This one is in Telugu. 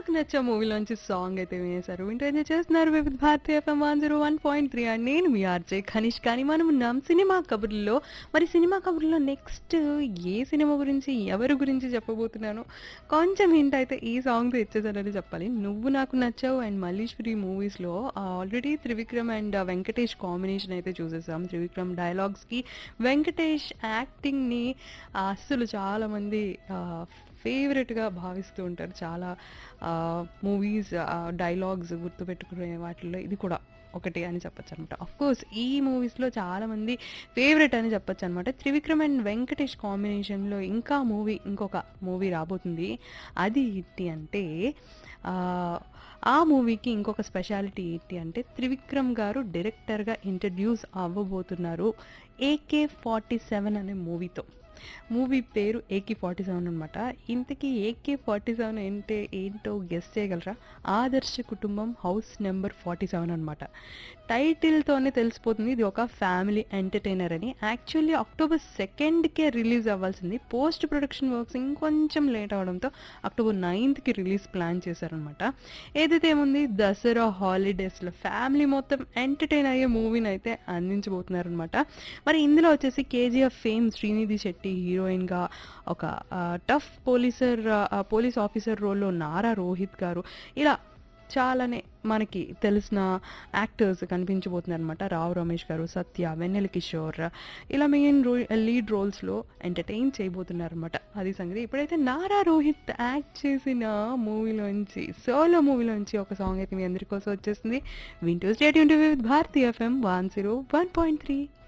నాకు నచ్చే మూవీలోంచి సాంగ్ అయితే వినేశారు వింటూ ఎంజాయ్ చేస్తున్నారు Vividh Bharati FM one zero one point three and నేను మీ ఆర్జే ఖనిష్ కానీ మనం ఉన్నాం సినిమా కబుర్లో మరి సినిమా కబుర్లో నెక్స్ట్ ఏ సినిమా గురించి ఎవరి గురించి చెప్పబోతున్నాను కొంచెం హింట్ అయితే ఈ సాంగ్తో ఇచ్చేసారని చెప్పాలి నువ్వు నాకు నచ్చావు అండ్ మల్లీశ్వరి మూవీస్లో already Trivikram and Venkatesh combination అయితే చూసేసాం త్రివిక్రమ్ డైలాగ్స్కి వెంకటేష్ యాక్టింగ్ని అస్సలు చాలామంది ఫేవరెట్గా భావిస్తూ ఉంటారు చాలా మూవీస్ డైలాగ్స్ గుర్తుపెట్టుకునే వాటిల్లో ఇది కూడా ఒకటి అని చెప్పొచ్చు అనమాట అఫ్ కోర్స్ ఈ మూవీస్లో చాలా మంది ఫేవరెట్ అని చెప్పొచ్చు అనమాట త్రివిక్రమ్ అండ్ వెంకటేష్ కాంబినేషన్లో ఇంకా మూవీ ఇంకొక మూవీ రాబోతుంది అది ఏంటి అంటే ఆ, ఆ మూవీకి ఇంకొక స్పెషాలిటీ ఏంటి అంటే త్రివిక్రమ్ గారు డైరెక్టర్గా ఇంట్రడ్యూస్ అవ్వబోతున్నారు ఏకే ఫార్టీ సెవెన్ అనే మూవీతో మూవీ పేరు ఏకే ఫార్టీ సెవెన్ అనమాట ఇంతకీ ఏకే ఫార్టీ సెవెన్ ఏంటే ఏంటో గెస్ చేయగలరా ఆదర్శ కుటుంబం హౌస్ నెంబర్ ఫార్టీ సెవెన్ అనమాట టైటిల్తోనే తెలిసిపోతుంది ఇది ఒక ఫ్యామిలీ ఎంటర్టైనర్ అని యాక్చువల్లీ అక్టోబర్ సెకండ్కే రిలీజ్ అవ్వాల్సింది పోస్ట్ ప్రొడక్షన్ వర్క్స్ ఇంకొంచెం లేట్ అవడంతో అక్టోబర్ నైన్త్కి రిలీజ్ ప్లాన్ చేశారనమాట ఏదైతే ఏముంది దసరా హాలిడేస్లో ఫ్యామిలీ మొత్తం ఎంటర్టైన్ అయ్యే మూవీని అయితే అందించబోతున్నారనమాట మరి ఇందులో వచ్చేసి కేజీఎఫ్ ఫేమ్ శ్రీనిధి శెట్టి హీరోయిన్గా ఒక టఫ్ పోలీసర్ పోలీస్ ఆఫీసర్ రోల్లో నారా రోహిత్ గారు ఇలా చాలానే మనకి తెలిసిన యాక్టర్స్ కనిపించబోతున్నారు అనమాట రావు రమేష్ గారు సత్య వెన్నెల కిషోర్ ఇలా మెయిన్ రో లీడ్ రోల్స్లో ఎంటర్టైన్ చేయబోతున్నారు అనమాట అది సంగతి ఇప్పుడైతే నారా రోహిత్ యాక్ట్ చేసిన మూవీలోంచి సోలో మూవీలోంచి ఒక సాంగ్ అయితే మీ అందరి కోసం వచ్చేస్తుంది వింటూ stayed with Bharati FM one zero one point three